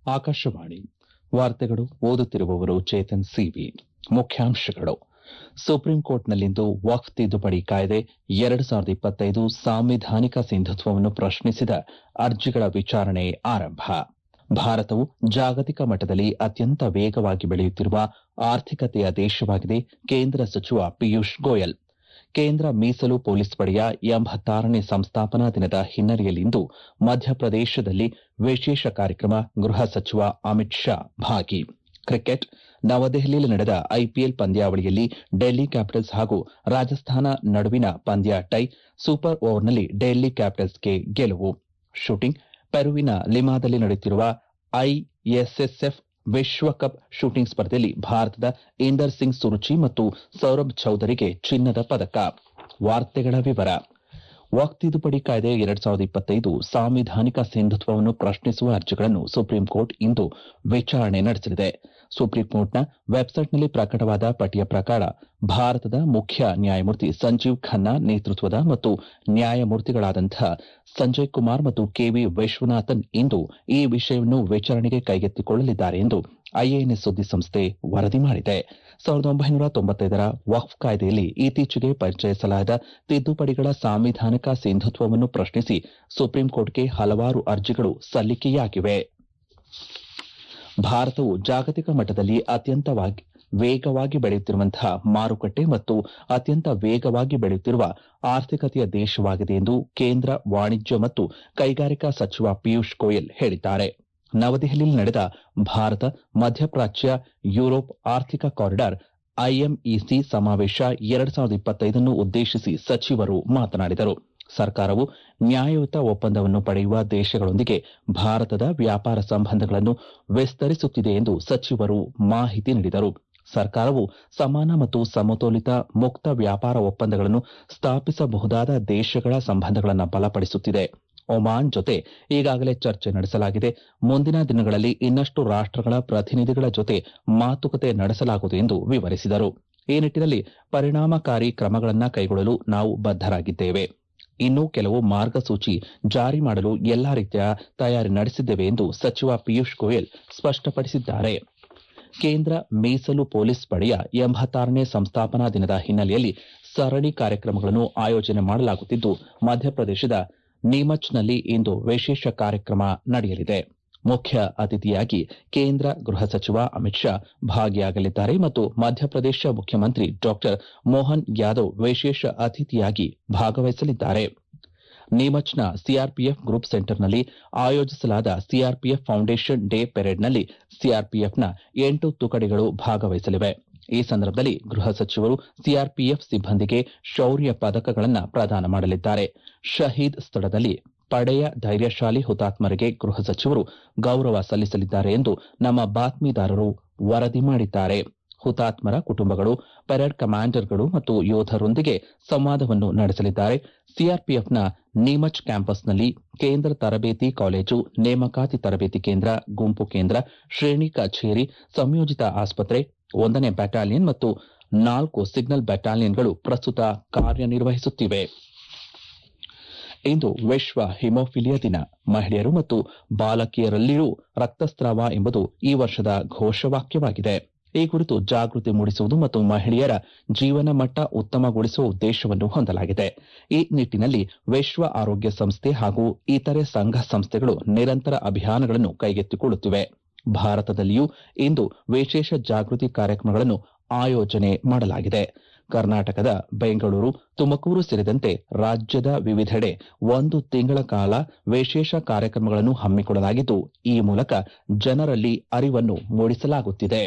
ಆಕಾಶವಾಣಿ ವಾರ್ತೆಗಳು ಓದುತ್ತಿರುವವರು ಚೇತನ್ ಸಿವಿ ಮುಖ್ಯಾಂಶಗಳು ಸುಪ್ರೀಂ ಕೋರ್ಟ್ನಲ್ಲಿಂದು ವಕ್ಫ್ ತಿದ್ದುಪಡಿ ಕಾಯ್ದೆ ಎರಡು ಸಾವಿರದ ಇಪ್ಪತ್ತೈದು ಸಾಂವಿಧಾನಿಕ ಸಿಂಧುತ್ವವನ್ನು ಪ್ರಶ್ನಿಸಿದ ಅರ್ಜಿಗಳ ವಿಚಾರಣೆ ಆರಂಭ ಭಾರತವು ಜಾಗತಿಕ ಮಟ್ಟದಲ್ಲಿ ಅತ್ಯಂತ ವೇಗವಾಗಿ ಬೆಳೆಯುತ್ತಿರುವ ಆರ್ಥಿಕತೆಯ ದೇಶವಾಗಿದೆ ಕೇಂದ್ರ ಸಚಿವ ಪಿಯೂಷ್ ಗೋಯಲ್ ಕೇಂದ್ರ ಮೀಸಲು ಪೊಲೀಸ್ ಪಡೆಯ ಎಂಬತ್ತಾರನೇ ಸಂಸ್ಥಾಪನಾ ದಿನದ ಹಿನ್ನೆಲೆಯಲ್ಲಿಂದು ಮಧ್ಯಪ್ರದೇಶದಲ್ಲಿ ವಿಶೇಷ ಕಾರ್ಯಕ್ರಮ ಗೃಹ ಸಚಿವ ಅಮಿತ್ ಶಾ ಭಾಗಿ ಕ್ರಿಕೆಟ್ ನವದೆಹಲಿಯಲ್ಲಿ ನಡೆದ ಐಪಿಎಲ್ ಪಂದ್ಯಾವಳಿಯಲ್ಲಿ ಡೆಲ್ಲಿ ಕ್ಯಾಪಿಟಲ್ಸ್ ಹಾಗೂ ರಾಜಸ್ಥಾನ ನಡುವಿನ ಪಂದ್ಯ ಟೈ ಸೂಪರ್ ಓವರ್ನಲ್ಲಿ ಡೆಲ್ಲಿ ಕ್ಯಾಪಿಟಲ್ಸ್ಗೆ ಗೆಲುವು ಶೂಟಿಂಗ್ ಪೆರುವಿನ ಲಿಮಾದಲ್ಲಿ ನಡೆಯುತ್ತಿರುವ ಐಎಸ್ಎಸ್ಎಫ್ ವಿಶ್ವಕಪ್ ಶೂಟಿಂಗ್ ಸ್ಪರ್ಧೆಯಲ್ಲಿ ಭಾರತದ ಇಂದರ್ ಸಿಂಗ್ ಸುರುಚಿ ಮತ್ತು ಸೌರಭ್ ಚೌಧರಿಗೆ ಚಿನ್ನದ ಪದಕ ವಾರ್ತೆಗಳ ವಿವರ ವಕ್ಫ್ ತಿದ್ದುಪಡಿ ಕಾಯ್ದೆ ಎರಡ್ ಸಾವಿರದ ಇಪ್ಪತ್ತೈದು ಸಾಂವಿಧಾನಿಕ ಸಿಂಧುತ್ವವನ್ನು ಪ್ರಶ್ನಿಸುವ ಅರ್ಜಿಗಳನ್ನು ಸುಪ್ರೀಂ ಕೋರ್ಟ್ ಇಂದು ವಿಚಾರಣೆ ನಡೆಸಲಿದೆ ಸುಪ್ರೀಂ ಕೋರ್ಟ್ನ ವೆಬ್ಸೈಟ್ನಲ್ಲಿ ಪ್ರಕಟವಾದ ಪಟ್ಟಿಯ ಪ್ರಕಾರ ಭಾರತದ ಮುಖ್ಯ ನ್ಯಾಯಮೂರ್ತಿ ಸಂಜೀವ್ ಖನ್ನಾ ನೇತೃತ್ವದ ಮತ್ತು ನ್ಯಾಯಮೂರ್ತಿಗಳಾದಂತಹ ಸಂಜಯ್ ಕುಮಾರ್ ಮತ್ತು ಕೆವಿ ವಿಶ್ವನಾಥನ್ ಇಂದು ಈ ವಿಷಯವನ್ನು ವಿಚಾರಣೆಗೆ ಕೈಗೆತ್ತಿಕೊಳ್ಳಲಿದ್ದಾರೆ ಎಂದು ಐಎಎನ್ಎಸ್ ಸುದ್ದಿಸಂಸ್ಥೆ ವರದಿ ಮಾಡಿದೆ ಸಾವಿರದ ಒಂಬೈನೂರ ತೊಂಬತ್ತೈದರ ವಕ್ಫ್ ಕಾಯ್ದೆಯಲ್ಲಿ ಇತ್ತೀಚೆಗೆ ಪರಿಚಯಿಸಲಾದ ತಿದ್ದುಪಡಿಗಳ ಸಾಂವಿಧಾನಿಕ ಸಿಂಧುತ್ವವನ್ನು ಪ್ರಶ್ನಿಸಿ ಸುಪ್ರೀಂ ಕೋರ್ಟ್ಗೆ ಹಲವಾರು ಅರ್ಜಿಗಳು ಸಲ್ಲಿಕೆಯಾಗಿವೆ ಭಾರತವು ಜಾಗತಿಕ ಮಟ್ಟದಲ್ಲಿ ಅತ್ಯಂತ ವೇಗವಾಗಿ ಬೆಳೆಯುತ್ತಿರುವಂತಹ ಮಾರುಕಟ್ಟೆ ಮತ್ತು ಅತ್ಯಂತ ವೇಗವಾಗಿ ಬೆಳೆಯುತ್ತಿರುವ ಆರ್ಥಿಕತೆಯ ದೇಶವಾಗಿದೆ ಎಂದು ಕೇಂದ್ರ ವಾಣಿಜ್ಯ ಮತ್ತು ಕೈಗಾರಿಕಾ ಸಚಿವ ಪಿಯೂಷ್ ಗೋಯಲ್ ಹೇಳಿದ್ದಾರೆ ನವದೆಹಲಿಯಲ್ಲಿ ನಡೆದ ಭಾರತ ಮಧ್ಯಪ್ರಾಚ್ಯ ಯುರೋಪ್ ಆರ್ಥಿಕ ಕಾರಿಡಾರ್ ಐಎಂಇಸಿ ಸಮಾವೇಶ ಎರಡು ಸಾವಿರದ ಇಪ್ಪತ್ತೈದನ್ನು ಉದ್ದೇಶಿಸಿ ಸಚಿವರು ಮಾತನಾಡಿದರು ಸರ್ಕಾರವು ನ್ಯಾಯಯುತ ಒಪ್ಪಂದವನ್ನು ಪಡೆಯುವ ದೇಶಗಳೊಂದಿಗೆ ಭಾರತದ ವ್ಯಾಪಾರ ಸಂಬಂಧಗಳನ್ನು ವಿಸ್ತರಿಸುತ್ತಿದೆ ಎಂದು ಸಚಿವರು ಮಾಹಿತಿ ನೀಡಿದರು ಸರ್ಕಾರವು ಸಮಾನ ಮತ್ತು ಸಮತೋಲಿತ ಮುಕ್ತ ವ್ಯಾಪಾರ ಒಪ್ಪಂದಗಳನ್ನು ಸ್ಥಾಪಿಸಬಹುದಾದ ದೇಶಗಳ ಸಂಬಂಧಗಳನ್ನು ಬಲಪಡಿಸುತ್ತಿದೆ ಒಮಾನ್ ಜೊತೆ ಈಗಾಗಲೇ ಚರ್ಚೆ ನಡೆಸಲಾಗಿದೆ ಮುಂದಿನ ದಿನಗಳಲ್ಲಿ ಇನ್ನಷ್ಟು ರಾಷ್ಟಗಳ ಪ್ರತಿನಿಧಿಗಳ ಜೊತೆ ಮಾತುಕತೆ ನಡೆಸಲಾಗುವುದು ಎಂದು ವಿವರಿಸಿದರು ಈ ನಿಟ್ಟಿನಲ್ಲಿ ಪರಿಣಾಮಕಾರಿ ಕ್ರಮಗಳನ್ನು ಕೈಗೊಳ್ಳಲು ನಾವು ಬದ್ದರಾಗಿದ್ದೇವೆ ಇನ್ನೂ ಕೆಲವು ಮಾರ್ಗಸೂಚಿ ಜಾರಿ ಮಾಡಲು ಎಲ್ಲಾ ರೀತಿಯ ತಯಾರಿ ನಡೆಸಿದ್ದೇವೆ ಎಂದು ಸಚಿವ ಪಿಯೂಷ್ ಗೋಯಲ್ ಸ್ಪಷ್ಟಪಡಿಸಿದ್ದಾರೆ ಕೇಂದ್ರ ಮೀಸಲು ಪೊಲೀಸ್ ಪಡೆಯ ಎಂಬತ್ತಾರನೇ ಸಂಸ್ಥಾಪನಾ ದಿನದ ಹಿನ್ನೆಲೆಯಲ್ಲಿ ಸರಣಿ ಕಾರ್ಯಕ್ರಮಗಳನ್ನು ಆಯೋಜನೆ ಮಾಡಲಾಗುತ್ತಿದ್ದು ಮಧ್ಯಪ್ರದೇಶದ ನೀಮಚ್ನಲ್ಲಿ ಇಂದು ವಿಶೇಷ ಕಾರ್ಯಕ್ರಮ ನಡೆಯಲಿದೆ ಮುಖ್ಯ ಅತಿಥಿಯಾಗಿ ಕೇಂದ್ರ ಗೃಹ ಸಚಿವ ಅಮಿತ್ ಶಾ ಭಾಗಿಯಾಗಲಿದ್ದಾರೆ ಮತ್ತು ಮಧ್ಯಪ್ರದೇಶ ಮುಖ್ಯಮಂತ್ರಿ ಡಾ ಮೋಹನ್ ಯಾದವ್ ವಿಶೇಷ ಅತಿಥಿಯಾಗಿ ಭಾಗವಹಿಸಲಿದ್ದಾರೆ ನೀಮಚ್ನ ಸಿಆರ್ಪಿಎಫ್ ಗ್ರೂಪ್ ಸೆಂಟರ್ನಲ್ಲಿ ಆಯೋಜಿಸಲಾದ ಸಿಆರ್ಪಿಎಫ್ ಫೌಂಡೇಶನ್ ಡೇ ಪೆರೇಡ್ನಲ್ಲಿ ಸಿಆರ್ಪಿಎಫ್ನ ಎಂಟು ತುಕಡಿಗಳು ಭಾಗವಹಿಸಲಿವೆ ಈ ಸಂದರ್ಭದಲ್ಲಿ ಗೃಹ ಸಚಿವರು ಸಿಆರ್ಪಿಎಫ್ ಸಿಬ್ಬಂದಿಗೆ ಶೌರ್ಯ ಪದಕಗಳನ್ನು ಪ್ರದಾನ ಮಾಡಲಿದ್ದಾರೆ ಶಹೀದ್ ಸ್ಥಳದಲ್ಲಿ ಪಡೆಯ ಧೈರ್ಯಶಾಲಿ ಹುತಾತ್ಮರಿಗೆ ಗೃಹ ಸಚಿವರು ಗೌರವ ಸಲ್ಲಿಸಲಿದ್ದಾರೆ ಎಂದು ನಮ್ಮ ಬಾತ್ಮೀದಾರರು ವರದಿ ಮಾಡಿದ್ದಾರೆ ಹುತಾತ್ಮರ ಕುಟುಂಬಗಳು ಪೆರೇಡ್ ಕಮಾಂಡರ್ಗಳು ಮತ್ತು ಯೋಧರೊಂದಿಗೆ ಸಂವಾದವನ್ನು ನಡೆಸಲಿದ್ದಾರೆ ಸಿಆರ್ಪಿಎಫ್ನ ನೀಮಚ್ ಕ್ಯಾಂಪಸ್ನಲ್ಲಿ ಕೇಂದ್ರ ತರಬೇತಿ ಕಾಲೇಜು ನೇಮಕಾತಿ ತರಬೇತಿ ಕೇಂದ್ರ ಗುಂಪು ಕೇಂದ್ರ ಶ್ರೇಣಿ ಕಚೇರಿ ಸಂಯೋಜಿತ ಆಸ್ಪತ್ರೆ ಒಂದನೇ ಬ್ಯಾಟಾಲಿಯನ್ ಮತ್ತು ನಾಲ್ಕು ಸಿಗ್ನಲ್ ಬ್ಯಾಟಾಲಿಯನ್ಗಳು ಪ್ರಸ್ತುತ ಕಾರ್ಯನಿರ್ವಹಿಸುತ್ತಿವೆ ಇಂದು ವಿಶ್ವ ಹಿಮೋಫಿಲಿಯಾ ದಿನ ಮಹಿಳೆಯರು ಮತ್ತು ಬಾಲಕಿಯರಲ್ಲಿಯೂ ರಕ್ತಸ್ರಾವ ಎಂಬುದು ಈ ವರ್ಷದ ಘೋಷವಾಕ್ಯವಾಗಿದೆ ಈ ಕುರಿತು ಜಾಗೃತಿ ಮೂಡಿಸುವುದು ಮತ್ತು ಮಹಿಳೆಯರ ಜೀವನ ಮಟ್ಟ ಉತ್ತಮಗೊಳಿಸುವ ಉದ್ದೇಶವನ್ನು ಹೊಂದಲಾಗಿದೆ ಈ ನಿಟ್ಟಿನಲ್ಲಿ ವಿಶ್ವ ಆರೋಗ್ಯ ಸಂಸ್ಥೆ ಹಾಗೂ ಇತರೆ ಸಂಘ ಸಂಸ್ಥೆಗಳು ನಿರಂತರ ಅಭಿಯಾನಗಳನ್ನು ಕೈಗೆತ್ತಿಕೊಳ್ಳುತ್ತಿವೆ ಭಾರತದಲ್ಲಿಯೂ ಇಂದು ವಿಶೇಷ ಜಾಗೃತಿ ಕಾರ್ಯಕ್ರಮಗಳನ್ನು ಆಯೋಜನೆ ಮಾಡಲಾಗಿದೆ ಕರ್ನಾಟಕದ ಬೆಂಗಳೂರು ತುಮಕೂರು ಸೇರಿದಂತೆ ರಾಜ್ಯದ ವಿವಿಧೆಡೆ ಒಂದು ತಿಂಗಳ ಕಾಲ ವಿಶೇಷ ಕಾರ್ಯಕ್ರಮಗಳನ್ನು ಹಮ್ಮಿಕೊಳ್ಳಲಾಗಿದ್ದು ಈ ಮೂಲಕ ಜನರಲ್ಲಿ ಅರಿವನ್ನು ಮೂಡಿಸಲಾಗುತ್ತಿದೆ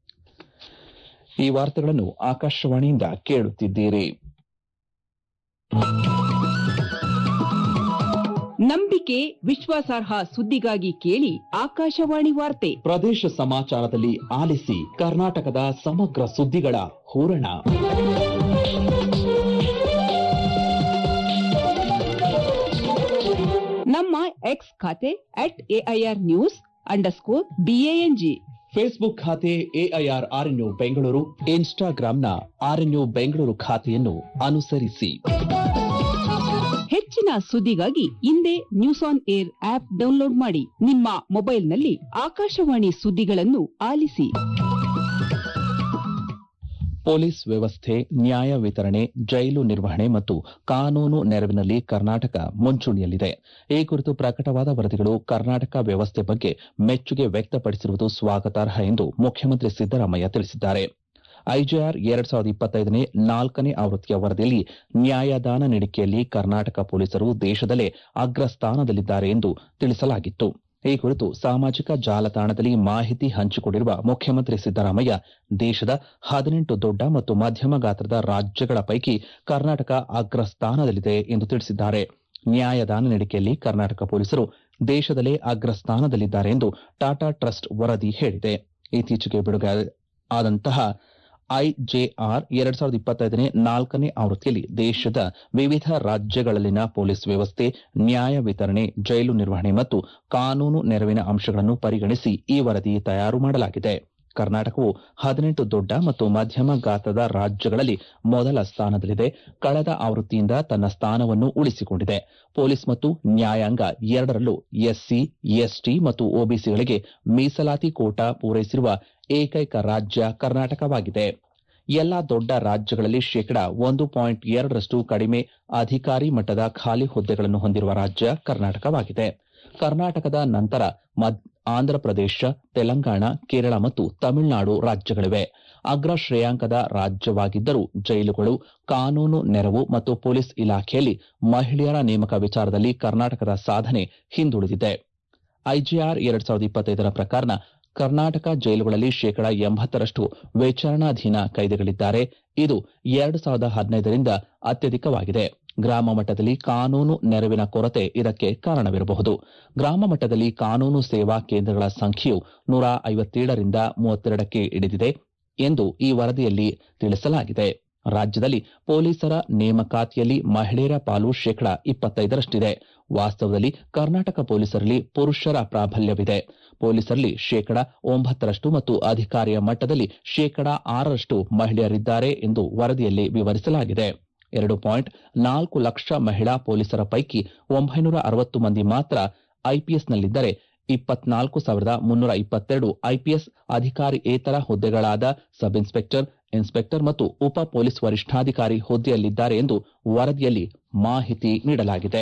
ಈ ವಾರ್ತೆಗಳನ್ನು ಆಕಾಶವಾಣಿಯಿಂದ ಕೇಳುತ್ತಿದ್ದೀರಿ ನಂಬಿಕೆ ವಿಶ್ವಾಸಾರ್ಹ ಸುದ್ದಿಗಾಗಿ ಕೇಳಿ ಆಕಾಶವಾಣಿ ವಾರ್ತೆ ಪ್ರದೇಶ ಸಮಾಚಾರದಲ್ಲಿ ಆಲಿಸಿ ಕರ್ನಾಟಕದ ಸಮಗ್ರ ಸುದ್ದಿಗಳ ಹೂರಣ ನಮ್ಮ ಎಕ್ಸ್ ಖಾತೆ at AIR news underscore B A N G Facebook ಖಾತೆ ಎಐಆರ್ ಆರ್ಎನ್ಯು ಬೆಂಗಳೂರು ಇನ್ಸ್ಟಾಗ್ರಾಂನ ಆರ್ಎನ್ಯು ಬೆಂಗಳೂರು ಖಾತೆಯನ್ನು ಅನುಸರಿಸಿ ಹೆಚ್ಚಿನ ಹೆಚ್ಚಿನ ಸುದ್ದಿಗಾಗಿ ಹಿಂದೆ news on air app download ಮಾಡಿ ನಿಮ್ಮ ಮೊಬೈಲ್ನಲ್ಲಿ ಆಕಾಶವಾಣಿ ಸುದ್ದಿಗಳನ್ನು ಆಲಿಸಿ ಪೊಲೀಸ್ ವ್ಯವಸ್ಥೆ ನ್ಯಾಯ ವಿತರಣೆ ಜೈಲು ನಿರ್ವಹಣೆ ಮತ್ತು ಕಾನೂನು ನೆರವಿನಲ್ಲಿ ಕರ್ನಾಟಕ ಮುಂಚೂಣಿಯಲ್ಲಿದೆ ಈ ಕುರಿತು ಪ್ರಕಟವಾದ ವರದಿಗಳು ಕರ್ನಾಟಕ ವ್ಯವಸ್ಥೆ ಬಗ್ಗೆ ಮೆಚ್ಚುಗೆ ವ್ಯಕ್ತಪಡಿಸಿರುವುದು ಸ್ವಾಗತಾರ್ಹ ಎಂದು ಮುಖ್ಯಮಂತ್ರಿ ಸಿದ್ದರಾಮಯ್ಯ ತಿಳಿಸಿದ್ದಾರೆ ಐಜಿಆರ್ ಎರಡ್ ಸಾವಿರದ ಇಪ್ಪತ್ತೈದನೇ ನಾಲ್ಕನೇ ಆವೃತ್ತಿಯ ವರದಿಯಲ್ಲಿ ನ್ಯಾಯದಾನ ನೀಡಿಕೆಯಲ್ಲಿ ಕರ್ನಾಟಕ ಪೊಲೀಸರು ದೇಶದಲ್ಲೇ ಅಗ್ರಸ್ಥಾನದಲ್ಲಿದ್ದಾರೆ ಎಂದು ತಿಳಿಸಲಾಗಿತ್ತು ಈ ಕುರಿತು ಸಾಮಾಜಿಕ ಜಾಲತಾಣದಲ್ಲಿ ಮಾಹಿತಿ ಹಂಚಿಕೊಂಡಿರುವ ಮುಖ್ಯಮಂತ್ರಿ ಸಿದ್ದರಾಮಯ್ಯ ದೇಶದ ಹದಿನೆಂಟು ದೊಡ್ಡ ಮತ್ತು ಮಧ್ಯಮ ಗಾತ್ರದ ರಾಜ್ಯಗಳ ಪೈಕಿ ಕರ್ನಾಟಕ ಅಗ್ರಸ್ಥಾನದಲ್ಲಿದೆ ಎಂದು ತಿಳಿಸಿದ್ದಾರೆ ನ್ಯಾಯದಾನ ನೀಡಿಕೆಯಲ್ಲಿ ಕರ್ನಾಟಕ ಪೊಲೀಸರು ದೇಶದಲ್ಲೇ ಅಗ್ರಸ್ಥಾನದಲ್ಲಿದ್ದಾರೆ ಎಂದು ಟಾಟಾ ಟ್ರಸ್ಟ್ ವರದಿ ಹೇಳಿದೆ ಇತ್ತೀಚೆಗೆ ಬಿಡುಗಡೆ ಆದಂತಹ ಐಜೆಆರ್ ಎರಡ್ ಸಾವಿರದ ಇಪ್ಪತ್ತೈದನೇ ನಾಲ್ಕನೇ ಆವೃತ್ತಿಯಲ್ಲಿ ದೇಶದ ವಿವಿಧ ರಾಜ್ಯಗಳಲ್ಲಿನ ಪೊಲೀಸ್ ವ್ಯವಸ್ಥೆ ನ್ಯಾಯ ವಿತರಣೆ ಜೈಲು ನಿರ್ವಹಣೆ ಮತ್ತು ಕಾನೂನು ನೆರವಿನ ಅಂಶಗಳನ್ನು ಪರಿಗಣಿಸಿ ಈ ವರದಿ ತಯಾರು ಮಾಡಲಾಗಿದೆ ಕರ್ನಾಟಕವು ಹದಿನೆಂಟು ದೊಡ್ಡ ಮತ್ತು ಮಧ್ಯಮ ಗಾತ್ರದ ರಾಜ್ಯಗಳಲ್ಲಿ ಮೊದಲ ಸ್ಥಾನದಲ್ಲಿದೆ ಕಳೆದ ಆವೃತ್ತಿಯಿಂದ ತನ್ನ ಸ್ಥಾನವನ್ನು ಉಳಿಸಿಕೊಂಡಿದೆ ಪೊಲೀಸ್ ಮತ್ತು ನ್ಯಾಯಾಂಗ ಎರಡರಲ್ಲೂ ಎಸ್ಸಿ ಎಸ್ಟಿ ಮತ್ತು ಒಬಿಸಿಗಳಿಗೆ ಮೀಸಲಾತಿ ಕೋಟಾ ಪೂರೈಸಿರುವ ಏಕೈಕ ರಾಜ್ಯ ಕರ್ನಾಟಕವಾಗಿದೆ ಎಲ್ಲಾ ದೊಡ್ಡ ರಾಜ್ಯಗಳಲ್ಲಿ ಶೇಕಡಾ ಒಂದು ಪಾಯಿಂಟ್ ಎರಡರಷ್ಟು ಕಡಿಮೆ ಅಧಿಕಾರಿ ಮಟ್ಟದ ಖಾಲಿ ಹುದ್ದೆಗಳನ್ನು ಹೊಂದಿರುವ ರಾಜ್ಯ ಕರ್ನಾಟಕವಾಗಿದೆ ಕರ್ನಾಟಕದ ನಂತರ ಆಂಧ್ರಪ್ರದೇಶ ತೆಲಂಗಾಣ ಕೇರಳ ಮತ್ತು ತಮಿಳುನಾಡು ರಾಜ್ಯಗಳಿವೆ ಅಗ್ರ ಶ್ರೇಯಾಂಕದ ರಾಜ್ಯವಾಗಿದ್ದರೂ ಜೈಲುಗಳು ಕಾನೂನು ನೆರವು ಮತ್ತು ಪೊಲೀಸ್ ಇಲಾಖೆಯಲ್ಲಿ ಮಹಿಳೆಯರ ನೇಮಕ ವಿಚಾರದಲ್ಲಿ ಕರ್ನಾಟಕದ ಸಾಧನೆ ಹಿಂದುಳಿದಿದೆ ಐಜಿಆರ್ ಎರಡ್ ಸಾವಿರದ ಇಪ್ಪತ್ತೈದರ ಪ್ರಕಾರ ಕರ್ನಾಟಕ ಜೈಲುಗಳಲ್ಲಿ ಶೇಕಡಾ ಎಂಬತ್ತರಷ್ಟು ವಿಚಾರಣಾಧೀನ ಕೈದಿಗಳಿದ್ದಾರೆ ಇದು ಎರಡು ಸಾವಿರದ ಹದಿನೈದರಿಂದ ಅತ್ಯಧಿಕವಾಗಿದೆ ಗ್ರಾಮ ಮಟ್ಟದಲ್ಲಿ ಕಾನೂನು ನೆರವಿನ ಕೊರತೆ ಇದಕ್ಕೆ ಕಾರಣವಿರಬಹುದು ಗ್ರಾಮ ಮಟ್ಟದಲ್ಲಿ ಕಾನೂನು ಸೇವಾ ಕೇಂದ್ರಗಳ ಸಂಖ್ಯೆಯು ನೂರ ಐವತ್ತೇಳರಿಂದ ಮೂವತ್ತೆರಡಕ್ಕೆ ಇಳಿದಿದೆ ಎಂದು ಈ ವರದಿಯಲ್ಲಿ ತಿಳಿಸಲಾಗಿದೆ ರಾಜ್ಯದಲ್ಲಿ ಪೊಲೀಸರ ನೇಮಕಾತಿಯಲ್ಲಿ ಮಹಿಳೆಯರ ಪಾಲು ಶೇಕಡಾ ಇಪ್ಪತ್ತೈದರಷ್ಟಿದೆ ವಾಸ್ತವದಲ್ಲಿ ಕರ್ನಾಟಕ ಪೊಲೀಸರಲ್ಲಿ ಪುರುಷರ ಪ್ರಾಬಲ್ಯವಿದೆ ಪೊಲೀಸರಲ್ಲಿ ಶೇಕಡಾ ಒಂಬತ್ತರಷ್ಟು ಮತ್ತು ಅಧಿಕಾರಿಯ ಮಟ್ಟದಲ್ಲಿ ಶೇಕಡಾ ಆರರಷ್ಟು ಮಹಿಳೆಯರಿದ್ದಾರೆ ಎಂದು ವರದಿಯಲ್ಲಿ ವಿವರಿಸಲಾಗಿದೆ ಎರಡು ಪಾಯಿಂಟ್ ನಾಲ್ಕು ಲಕ್ಷ ಮಹಿಳಾ ಪೊಲೀಸರ ಪೈಕಿ ಒಂಬೈನೂರ ಅರವತ್ತು ಮಂದಿ ಮಾತ್ರ ಐಪಿಎಸ್ನಲ್ಲಿದ್ದರೆ ಇಪ್ಪತ್ನಾಲ್ಕು ಸಾವಿರದ ಮುನ್ನೂರ ಇಪ್ಪತ್ತೆರಡು ಐಪಿಎಸ್ ಅಧಿಕಾರಿಯೇತರ ಹುದ್ದೆಗಳಾದ ಸಬ್ ಇನ್ಸ್ಪೆಕ್ಟರ್ ಇನ್ಸ್ಪೆಕ್ಟರ್ ಮತ್ತು ಉಪ ಪೊಲೀಸ್ ವರಿಷ್ಠಾಧಿಕಾರಿ ಹುದ್ದೆಯಲ್ಲಿದ್ದಾರೆ ಎಂದು ವರದಿಯಲ್ಲಿ ಮಾಹಿತಿ ನೀಡಲಾಗಿದೆ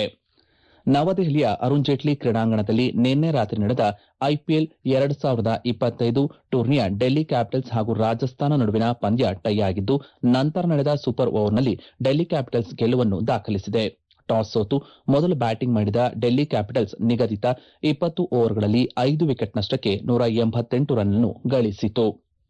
ನವದೆಹಲಿಯ ಅರುಣ್ ಜೇಟ್ಲಿ ಕ್ರೀಡಾಂಗಣದಲ್ಲಿ ನಿನ್ನೆ ರಾತ್ರಿ ನಡೆದ ಐಪಿಎಲ್ ಎರಡು ಸಾವಿರದ ಇಪ್ಪತ್ತೈದು ಟೂರ್ನಿಯ ಡೆಲ್ಲಿ ಕ್ಯಾಪಿಟಲ್ಸ್ ಹಾಗೂ ರಾಜಸ್ಥಾನ ನಡುವಿನ ಪಂದ್ಯ ಟೈ ಆಗಿದ್ದು ನಂತರ ನಡೆದ ಸೂಪರ್ ಓವರ್ನಲ್ಲಿ ಡೆಲ್ಲಿ ಕ್ಯಾಪಿಟಲ್ಸ್ ಗೆಲುವನ್ನು ದಾಖಲಿಸಿದೆ ಟಾಸ್ ಸೋತು ಮೊದಲು ಬ್ಯಾಟಿಂಗ್ ಮಾಡಿದ ಡೆಲ್ಲಿ ಕ್ಯಾಪಿಟಲ್ಸ್ ನಿಗದಿತ ಇಪ್ಪತ್ತು ಓವರ್ಗಳಲ್ಲಿ ಐದು ವಿಕೆಟ್ ನಷ್ಟಕ್ಕೆ ನೂರ ಎಂಬತ್ತೆಂಟು ರನ್ ಗಳಿಸಿತು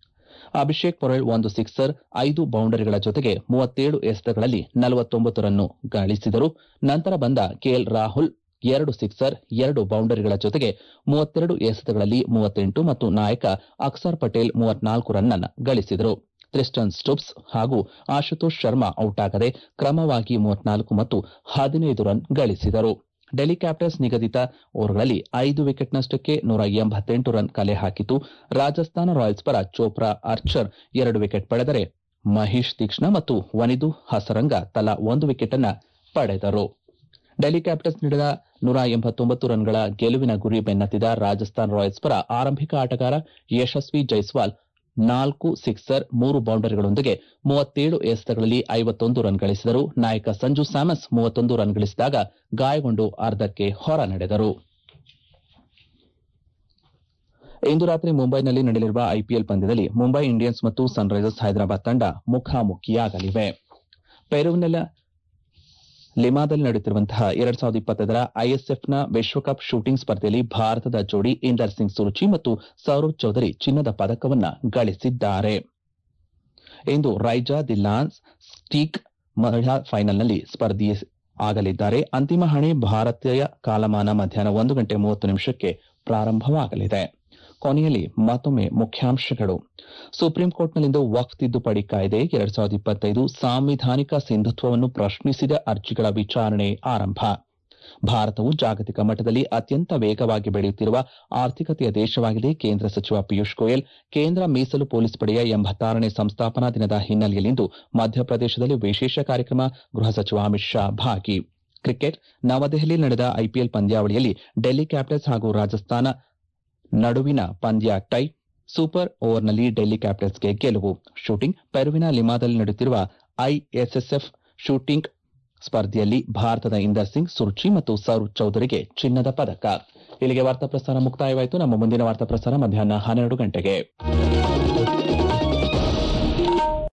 ಅಭಿಷೇಕ್ ಪೊರೆಲ್ ಒಂದು ಸಿಕ್ಸರ್ ಐದು ಬೌಂಡರಿಗಳ ಜೊತೆಗೆ ಮೂವತ್ತೇಳು ಎಸೆತಗಳಲ್ಲಿ ನಲವತ್ತೊಂಬತ್ತು ರನ್ ಗಳಿಸಿದರು ನಂತರ ಬಂದ ಕೆಎಲ್ ರಾಹುಲ್ ಎರಡು ಸಿಕ್ಸರ್ ಎರಡು ಬೌಂಡರಿಗಳ ಜೊತೆಗೆ ಮೂವತ್ತೆರಡು ಎಸೆತಗಳಲ್ಲಿ ಮೂವತ್ತೆಂಟು ಮತ್ತು ನಾಯಕ ಅಕ್ಸರ್ ಪಟೇಲ್ ಮೂವತ್ನಾಲ್ಕು ರನ್ ಗಳಿಸಿದರು ಕ್ರಿಸ್ಟನ್ ಸ್ಟುಬ್ಸ್ ಹಾಗೂ ಆಶುತೋಷ್ ಶರ್ಮಾ ಔಟ್ ಆಗದೆ ಕ್ರಮವಾಗಿ ಮೂವತ್ನಾಲ್ಕು ಮತ್ತು ಹದಿನೈದು ರನ್ ಗಳಿಸಿದರು ಡೆಲ್ಲಿ ಕ್ಯಾಪಿಟಲ್ಸ್ ನಿಗದಿತ ಓವರ್ಗಳಲ್ಲಿ ಐದು ವಿಕೆಟ್ ನಷ್ಟಕ್ಕೆ ನೂರ ಎಂಬತ್ತೆಂಟು ರನ್ ಕಲೆ ಹಾಕಿತು ರಾಜಸ್ಥಾನ ರಾಯಲ್ಸ್ ಪರ ಚೋಪ್ರಾ ಆರ್ಚರ್ ಎರಡು ವಿಕೆಟ್ ಪಡೆದರೆ ಮಹೇಶ್ ತೀಕ್ಷ್ಣ ಮತ್ತು ವನಿದು ಹಸರಂಗ ತಲಾ ಒಂದು ವಿಕೆಟ್ ಅನ್ನ ಪಡೆದರು ಡೆಲ್ಲಿ ಕ್ಯಾಪಿಟಲ್ಸ್ ನೀಡಿದ ನೂರ ಎಂಬತ್ತೊಂಬತ್ತು ರನ್ಗಳ ಗೆಲುವಿನ ಗುರಿ ಬೆನ್ನತ್ತಿದ ರಾಜಸ್ಥಾನ್ ರಾಯಲ್ಸ್ ಪರ ಆರಂಭಿಕ ಆಟಗಾರ ಯಶಸ್ವಿ ಜೈಸ್ವಾಲ್ ನಾಲ್ಕು ಸಿಕ್ಸರ್ ಮೂರು ಬೌಂಡರಿಗಳೊಂದಿಗೆ ಮೂವತ್ತೇಳು ಎಸೆತಗಳಲ್ಲಿ ಐವತ್ತೊಂದು ರನ್ ಗಳಿಸಿದರು ನಾಯಕ ಸಂಜು ಸ್ಯಾಮಸ್ ಮೂವತ್ತೊಂದು ರನ್ ಗಳಿಸಿದಾಗ ಗಾಯಗೊಂಡು ಅರ್ಧಕ್ಕೆ ಹೊರ ನಡೆದರು ಇಂದು ರಾತ್ರಿ ಮುಂಬೈನಲ್ಲಿ ನಡೆಯಲಿರುವ ಐಪಿಎಲ್ ಪಂದ್ಯದಲ್ಲಿ ಮುಂಬೈ ಇಂಡಿಯನ್ಸ್ ಮತ್ತು ಸನ್ರೈಸರ್ಸ್ ಹೈದರಾಬಾದ್ ತಂಡ ಮುಖಾಮುಖಿಯಾಗಲಿವೆ ಪೆರುವಿನ ಲಿಮಾದಲ್ಲಿ ನಡೆಯುತ್ತಿರುವಂತಹ ಎರಡ್ ಸಾವಿರದ ಇಪ್ಪತ್ತೈದರ ಐಎಸ್ಎಫ್ನ ವಿಶ್ವಕಪ್ ಶೂಟಿಂಗ್ ಸ್ಪರ್ಧೆಯಲ್ಲಿ ಭಾರತದ ಜೋಡಿ ಇಂದರ್ ಸಿಂಗ್ ಸುರುಚಿ ಮತ್ತು ಸೌರವ್ ಚೌಧರಿ ಚಿನ್ನದ ಪದಕವನ್ನ ಗಳಿಸಿದ್ದಾರೆ ಇಂದು ರೈಜಾ ದಿ ಲಾನ್ಸ್ ಸ್ಟೀಕ್ ಮಹಿಳಾ ಫೈನಲ್ನಲ್ಲಿ ಸ್ಪರ್ಧಿ ಆಗಲಿದ್ದಾರೆ ಅಂತಿಮ ಹಣೆ ಭಾರತೀಯ ಕಾಲಮಾನ ಮಧ್ಯಾಹ್ನ ಒಂದು ಗಂಟೆ ಮೂವತ್ತು ನಿಮಿಷಕ್ಕೆ ಪ್ರಾರಂಭವಾಗಲಿದೆ ಕೊನೆಯಲ್ಲಿ ಮತ್ತೊಮ್ಮೆ ಮುಖ್ಯಾಂಶಗಳು ಸುಪ್ರೀಂ ಕೋರ್ಟ್ನಲ್ಲಿಂದು ವಕ್ಫ್ ತಿದ್ದುಪಡಿ ಕಾಯ್ದೆ ಎರಡ್ ಸಾವಿರದ ಇಪ್ಪತ್ತೈದು ಸಾಂವಿಧಾನಿಕ ಸಿಂಧುತ್ವವನ್ನು ಪ್ರಶ್ನಿಸಿದ ಅರ್ಜಿಗಳ ವಿಚಾರಣೆ ಆರಂಭ ಭಾರತವು ಜಾಗತಿಕ ಮಟ್ಟದಲ್ಲಿ ಅತ್ಯಂತ ವೇಗವಾಗಿ ಬೆಳೆಯುತ್ತಿರುವ ಆರ್ಥಿಕತೆಯ ದೇಶವಾಗಿದೆ ಕೇಂದ್ರ ಸಚಿವ ಪಿಯೂಷ್ ಗೋಯಲ್ ಕೇಂದ್ರ ಮೀಸಲು ಪೊಲೀಸ್ ಪಡೆಯ ಎಂಬತ್ತಾರನೇ ಸಂಸ್ಥಾಪನಾ ದಿನದ ಹಿನ್ನೆಲೆಯಲ್ಲಿಂದು ಮಧ್ಯಪ್ರದೇಶದಲ್ಲಿ ವಿಶೇಷ ಕಾರ್ಯಕ್ರಮ ಗೃಹ ಸಚಿವ ಅಮಿತ್ ಶಾ ಭಾಗಿ ಕ್ರಿಕೆಟ್ ನವದೆಹಲಿಯಲ್ಲಿ ನಡೆದ ಐಪಿಎಲ್ ಪಂದ್ಯಾವಳಿಯಲ್ಲಿ ಡೆಲ್ಲಿ ಕ್ಯಾಪಿಟಲ್ಸ್ ಹಾಗೂ ರಾಜಸ್ಥಾನ ನಡುವಿನ ಪಂದ್ಯ ಟೈ ಸೂಪರ್ ಓವರ್ನಲ್ಲಿ ಡೆಲ್ಲಿ ಕ್ಯಾಪಿಟಲ್ಸ್ಗೆ ಗೆಲುವು ಶೂಟಿಂಗ್ ಪೆರುವಿನ ಲಿಮಾದಲ್ಲಿ ನಡೆಯುತ್ತಿರುವ ಐಎಸ್ಎಸ್ಎಫ್ ಶೂಟಿಂಗ್ ಸ್ಪರ್ಧೆಯಲ್ಲಿ ಭಾರತದ ಇಂದರ್ ಸಿಂಗ್ ಸುರುಚಿ ಮತ್ತು ಸೌರವ್ ಚೌಧರಿಗೆ ಚಿನ್ನದ ಪದಕ ಇಲ್ಲಿಗೆ ವಾರ್ತಾ ಪ್ರಸಾರ ಮುಕ್ತಾಯವಾಯಿತು ನಮ್ಮ ಮುಂದಿನ ವಾರ್ತಾ ಪ್ರಸಾರ ಮಧ್ಯಾಹ್ನ ಹನ್ನೆರಡು ಗಂಟೆಗೆ